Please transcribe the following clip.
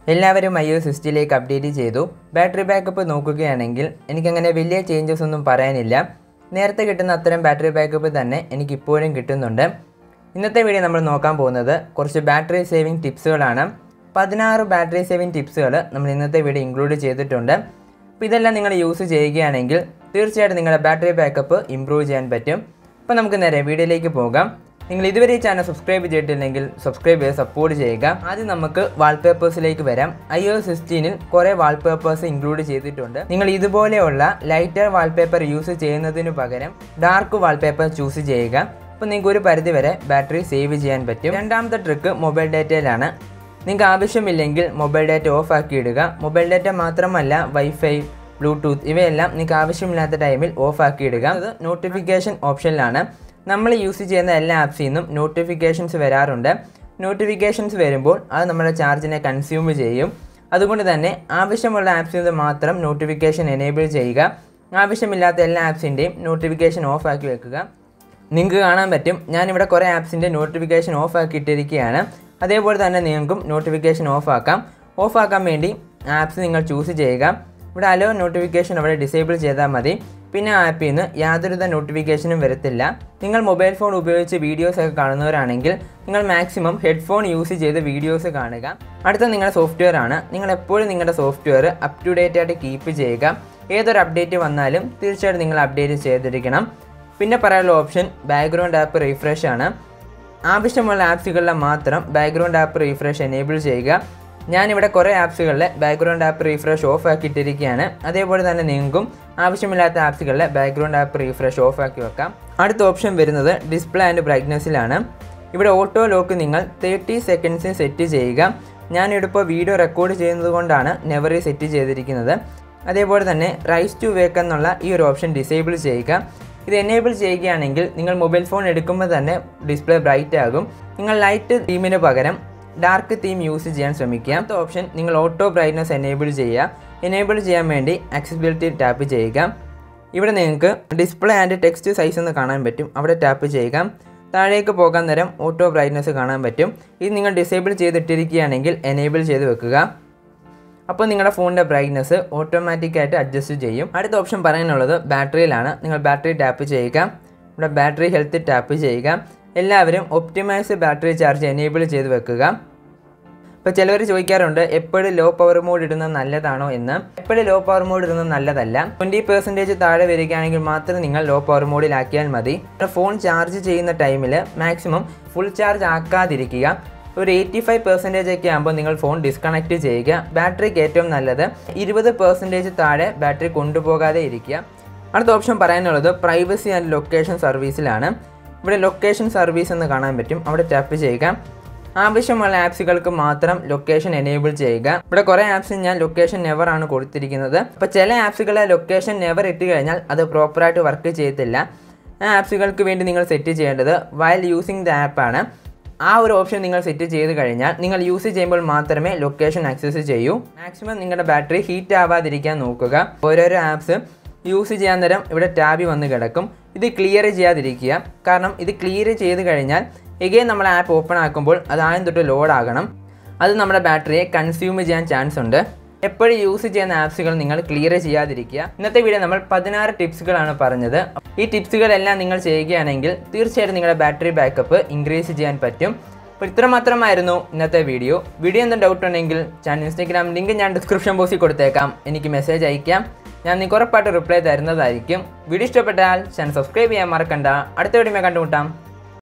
എല്ലാവരും iOS സിക്സ്റ്റിയിലേക്ക് update ചെയ്തു ബാറ്ററി ബാക്കപ്പ് നോക്കുകയാണെങ്കിൽ എനിക്കങ്ങനെ വലിയ ചേഞ്ചസ് ഒന്നും പറയാനില്ല നേരത്തെ കിട്ടുന്ന അത്തരം ബാറ്ററി ബാക്കപ്പ് തന്നെ എനിക്ക് ഇപ്പോഴും കിട്ടുന്നുണ്ട് ഇന്നത്തെ വീഡിയോ നമ്മൾ നോക്കാൻ പോകുന്നത് കുറച്ച് ബാറ്ററി സേവിങ് ടിപ്സുകളാണ് പതിനാറ് ബാറ്ററി സേവിങ് ടിപ്സുകൾ നമ്മൾ ഇന്നത്തെ വീഡിയോ ഇൻക്ലൂഡ് ചെയ്തിട്ടുണ്ട് അപ്പോൾ ഇതെല്ലാം നിങ്ങൾ യൂസ് ചെയ്യുകയാണെങ്കിൽ തീർച്ചയായിട്ടും നിങ്ങളുടെ ബാറ്ററി ബാക്കപ്പ് ഇമ്പ്രൂവ് ചെയ്യാൻ പറ്റും അപ്പോൾ നമുക്ക് നേരെ വീഡിയോയിലേക്ക് പോകാം നിങ്ങൾ ഇതുവരെ ഈ ചാനൽ സബ്സ്ക്രൈബ് ചെയ്തിട്ടില്ലെങ്കിൽ സബ്സ്ക്രൈബ് ചെയ്ത് സപ്പോർട്ട് ചെയ്യുക ആദ്യം നമുക്ക് വാൾപേപ്പേഴ്സിലേക്ക് വരാം ഐ ഒ സിക്സ്റ്റീനിൽ കുറേ വാൾപേപ്പേഴ്സ് ഇൻക്ലൂഡ് ചെയ്തിട്ടുണ്ട് നിങ്ങൾ ഇതുപോലെയുള്ള ലൈറ്റർ വാൾപേപ്പർ യൂസ് ചെയ്യുന്നതിനു പകരം ഡാർക്ക് വാൾപേപ്പർ ചൂസ് ചെയ്യുക അപ്പോൾ നിങ്ങൾക്ക് ഒരു പരിധി വരെ ബാറ്ററി സേവ് ചെയ്യാൻ പറ്റും രണ്ടാമത്തെ ട്രിക്ക് മൊബൈൽ ഡാറ്റയിലാണ് നിങ്ങൾക്ക് ആവശ്യമില്ലെങ്കിൽ മൊബൈൽ ഡാറ്റ ഓഫ് ആക്കി ഇടുക മൊബൈൽ ഡാറ്റ മാത്രമല്ല വൈഫൈ ബ്ലൂടൂത്ത് ഇവയെല്ലാം നിങ്ങൾക്ക് ആവശ്യമില്ലാത്ത ടൈമിൽ ഓഫ് ആക്കി ഇടുക അത് നോട്ടിഫിക്കേഷൻ ഓപ്ഷനിലാണ് നമ്മൾ യൂസ് ചെയ്യുന്ന എല്ലാ ആപ്സിൽ നിന്നും നോട്ടിഫിക്കേഷൻസ് വരാറുണ്ട് നോട്ടിഫിക്കേഷൻസ് വരുമ്പോൾ അത് നമ്മുടെ ചാർജിനെ കൺസ്യൂം ചെയ്യും അതുകൊണ്ട് തന്നെ ആവശ്യമുള്ള ആപ്സിൽ നിന്ന് മാത്രം നോട്ടിഫിക്കേഷൻ എനേബിൾ ചെയ്യുക ആവശ്യമില്ലാത്ത എല്ലാ ആപ്സിൻ്റെയും നോട്ടിഫിക്കേഷൻ ഓഫ് ആക്കി വെക്കുക നിങ്ങൾക്ക് കാണാൻ പറ്റും ഞാനിവിടെ കുറേ ആപ്സിൻ്റെ നോട്ടിഫിക്കേഷൻ ഓഫ് ആക്കി ഇട്ടിരിക്കുകയാണ് അതേപോലെ തന്നെ നിങ്ങൾക്കും നോട്ടിഫിക്കേഷൻ ഓഫ് ആക്കാം ഓഫ് ആക്കാൻ വേണ്ടി ആപ്സ് നിങ്ങൾ ചൂസ് ചെയ്യുക ഇവിടെ അലോ നോട്ടിഫിക്കേഷൻ അവിടെ ഡിസേബിൾ ചെയ്താൽ മതി പിന്നെ ആ ആപ്പിൽ നിന്ന് യാതൊരുവിധ നോട്ടിഫിക്കേഷനും വരത്തില്ല നിങ്ങൾ മൊബൈൽ ഫോൺ ഉപയോഗിച്ച് വീഡിയോസ് ഒക്കെ കാണുന്നവരാണെങ്കിൽ നിങ്ങൾ മാക്സിമം ഹെഡ്ഫോൺ യൂസ് ചെയ്ത് വീഡിയോസ് കാണുക അടുത്ത നിങ്ങളുടെ സോഫ്റ്റ്വെയർ ആണ് നിങ്ങൾ എപ്പോഴും നിങ്ങളുടെ സോഫ്റ്റ്വെയർ അപ് ടു ഡേറ്റ് ആയിട്ട് കീപ്പ് ചെയ്യുക ഏതൊരു അപ്ഡേറ്റ് വന്നാലും തീർച്ചയായിട്ടും നിങ്ങൾ അപ്ഡേറ്റ് ചെയ്തിരിക്കണം പിന്നെ പറയാനുള്ള ഓപ്ഷൻ ബാക്ക്ഗ്രൗണ്ട് ആപ്പ് റീഫ്രഷ് ആണ് ആവശ്യമുള്ള ആപ്സുകളിലെ മാത്രം ബാക്ക്ഗ്രൗണ്ട് ആപ്പ് റീഫ്രഷ് എനേബിൾ ചെയ്യുക ഞാനിവിടെ കുറേ ആപ്സുകളിലെ ബാക്ക്ഗ്രൗണ്ട് ആപ്പ് റീഫ്രഷ് ഓഫ് ആക്കിയിട്ടിരിക്കുകയാണ് അതേപോലെ തന്നെ നിങ്ങൾക്കും ആവശ്യമില്ലാത്ത ആപ്സുകളിലെ ബാക്ക്ഗ്രൗണ്ട് ആപ്പ് റീഫ്രഷ് ഓഫ് ആക്കി വെക്കാം അടുത്ത ഓപ്ഷൻ വരുന്നത് ഡിസ്പ്ലേ ആൻഡ് ബ്രൈറ്റ്നസ്സിലാണ് ഇവിടെ ഓട്ടോ ലോക്ക് നിങ്ങൾ തേർട്ടി സെക്കൻഡ്സിന് സെറ്റ് ചെയ്യുക ഞാനിവിടെ ഇപ്പോൾ വീഡിയോ റെക്കോർഡ് ചെയ്യുന്നത് കൊണ്ടാണ് നെവറി സെറ്റ് ചെയ്തിരിക്കുന്നത് അതേപോലെ തന്നെ റൈസ് ടു വേക്ക് എന്നുള്ള ഈ ഒരു ഓപ്ഷൻ ഡിസേബിൾ ചെയ്യുക ഇത് എനേബിൾ ചെയ്യുകയാണെങ്കിൽ നിങ്ങൾ മൊബൈൽ ഫോൺ എടുക്കുമ്പോൾ തന്നെ ഡിസ്പ്ലേ ബ്രൈറ്റ് ആകും നിങ്ങൾ ലൈറ്റ് തീമിന് പകരം ഡാർക്ക് തീം യൂസ് ചെയ്യാൻ ശ്രമിക്കുക അടുത്ത ഓപ്ഷൻ നിങ്ങൾ ഓട്ടോ ബ്രൈറ്റ്നസ് എനേബിൾ ചെയ്യുക എനേബിൾ ചെയ്യാൻ വേണ്ടി ആക്സസിബിലിറ്റി ടാപ്പ് ചെയ്യുക ഇവിടെ നിങ്ങൾക്ക് ഡിസ്പ്ലേ ആൻഡ് ടെക്സ്റ്റ് സൈസ് എന്ന് കാണാൻ പറ്റും അവിടെ ടാപ്പ് ചെയ്യുക താഴേക്ക് പോകാൻ നേരം ഓട്ടോ ബ്രൈറ്റ്നസ് കാണാൻ പറ്റും ഇത് നിങ്ങൾ ഡിസേബിൾ ചെയ്തിട്ടിരിക്കുകയാണെങ്കിൽ എനേബിൾ ചെയ്ത് വെക്കുക അപ്പോൾ നിങ്ങളുടെ ഫോണിൻ്റെ ബ്രൈറ്റ്നസ് ഓട്ടോമാറ്റിക്കായിട്ട് അഡ്ജസ്റ്റ് ചെയ്യും അടുത്ത ഓപ്ഷൻ പറയാനുള്ളത് ബാറ്ററിയിലാണ് നിങ്ങൾ ബാറ്ററി ടാപ്പ് ചെയ്യുക ഇവിടെ ബാറ്ററി ഹെൽത്ത് ടാപ്പ് ചെയ്യുക എല്ലാവരും ഒപ്റ്റിമൈസ് ബാറ്ററി ചാർജ് എനേബിൾ ചെയ്ത് വെക്കുക ഇപ്പോൾ ചിലവർ ചോദിക്കാറുണ്ട് എപ്പോഴും ലോ പവർ മോഡ് ഇടുന്നത് നല്ലതാണോ എന്ന് എപ്പോഴും ലോ പവർ മോഡ് ഇടുന്നത് നല്ലതല്ല ട്വൻറ്റി പെർസെൻറ്റേജ് താഴെ വരികയാണെങ്കിൽ മാത്രം നിങ്ങൾ ലോ പവർ മോഡിലാക്കിയാൽ മതി ഫോൺ ചാർജ് ചെയ്യുന്ന ടൈമിൽ മാക്സിമം ഫുൾ ചാർജ് ആക്കാതിരിക്കുക ഒരു എയ്റ്റി ഫൈവ് പെർസെൻറ്റേജ് ഒക്കെ ആകുമ്പോൾ നിങ്ങൾ ഫോൺ ഡിസ്കണക്ട് ചെയ്യുക ബാറ്ററിക്ക് ഏറ്റവും നല്ലത് ഇരുപത് പെർസെൻറ്റേജ് താഴെ ബാറ്ററി കൊണ്ടുപോകാതെ ഇരിക്കുക അടുത്ത ഓപ്ഷൻ പറയാനുള്ളത് പ്രൈവസി ആൻഡ് ലൊക്കേഷൻ സർവീസിലാണ് ഇവിടെ ലൊക്കേഷൻ സർവീസ് എന്ന് കാണാൻ പറ്റും അവിടെ ടാപ്പ് ചെയ്യുക ആവശ്യമുള്ള ആപ്സുകൾക്ക് മാത്രം ലൊക്കേഷൻ എനേബിൾ ചെയ്യുക ഇവിടെ കുറേ ആപ്സ് ഞാൻ ലൊക്കേഷൻ നെവർ ആണ് കൊടുത്തിരിക്കുന്നത് അപ്പോൾ ചില ആപ്സുകളെ ലൊക്കേഷൻ നെവർ ഇട്ട് കഴിഞ്ഞാൽ അത് പ്രോപ്പറായിട്ട് വർക്ക് ചെയ്യത്തില്ല ആ ആപ്സുകൾക്ക് വേണ്ടി നിങ്ങൾ സെറ്റ് ചെയ്യേണ്ടത് വയൽ യൂസിങ് ദ ആപ്പാണ് ആ ഒരു ഓപ്ഷൻ നിങ്ങൾ സെറ്റ് ചെയ്ത് കഴിഞ്ഞാൽ നിങ്ങൾ യൂസ് ചെയ്യുമ്പോൾ മാത്രമേ ലൊക്കേഷൻ ആക്സസ് ചെയ്യൂ മാക്സിമം നിങ്ങളുടെ ബാറ്ററി ഹീറ്റ് ആവാതിരിക്കാൻ നോക്കുക ഓരോരോ ആപ്സ് യൂസ് ചെയ്യാൻ നേരം ഇവിടെ ടാബി വന്ന് കിടക്കും ഇത് ക്ലിയർ ചെയ്യാതിരിക്കുക കാരണം ഇത് ക്ലിയർ ചെയ്ത് കഴിഞ്ഞാൽ എഗെയിൻ നമ്മൾ ആപ്പ് ഓപ്പൺ ആക്കുമ്പോൾ അത് ആദ്യം തൊട്ട് ലോഡ് ആകണം അത് നമ്മുടെ ബാറ്ററിയെ കൺസ്യൂം ചെയ്യാൻ ചാൻസ് ഉണ്ട് എപ്പോഴും യൂസ് ചെയ്യുന്ന ആപ്സുകൾ നിങ്ങൾ ക്ലിയർ ചെയ്യാതിരിക്കുക ഇന്നത്തെ വീഡിയോ നമ്മൾ പതിനാറ് ടിപ്സുകളാണ് പറഞ്ഞത് ഈ ടിപ്സുകളെല്ലാം നിങ്ങൾ ചെയ്യുകയാണെങ്കിൽ തീർച്ചയായിട്ടും നിങ്ങളുടെ ബാറ്ററി ബാക്കപ്പ് ഇൻക്രീസ് ചെയ്യാൻ പറ്റും അപ്പോൾ ഇത്രമാത്രമായിരുന്നു ഇന്നത്തെ വീഡിയോ വീഡിയോ എന്തും ഡൗട്ട് ഉണ്ടെങ്കിൽ ചാനൽ ഇൻസ്റ്റാഗ്രാം ലിങ്ക് ഞാൻ ഡിസ്ക്രിപ്ഷൻ ബോക്സിൽ കൊടുത്തേക്കാം എനിക്ക് മെസ്സേജ് അയക്കാം ഞാൻ നിങ്ങൾക്ക് ഉറപ്പായിട്ട് റിപ്ലൈ തരുന്നതായിരിക്കും വീഡിയോ ഇഷ്ടപ്പെട്ടാൽ ചാനൽ സബ്സ്ക്രൈബ് ചെയ്യാൻ മറക്കണ്ട അടുത്ത വീഡിയോ കണ്ടുമുട്ടാം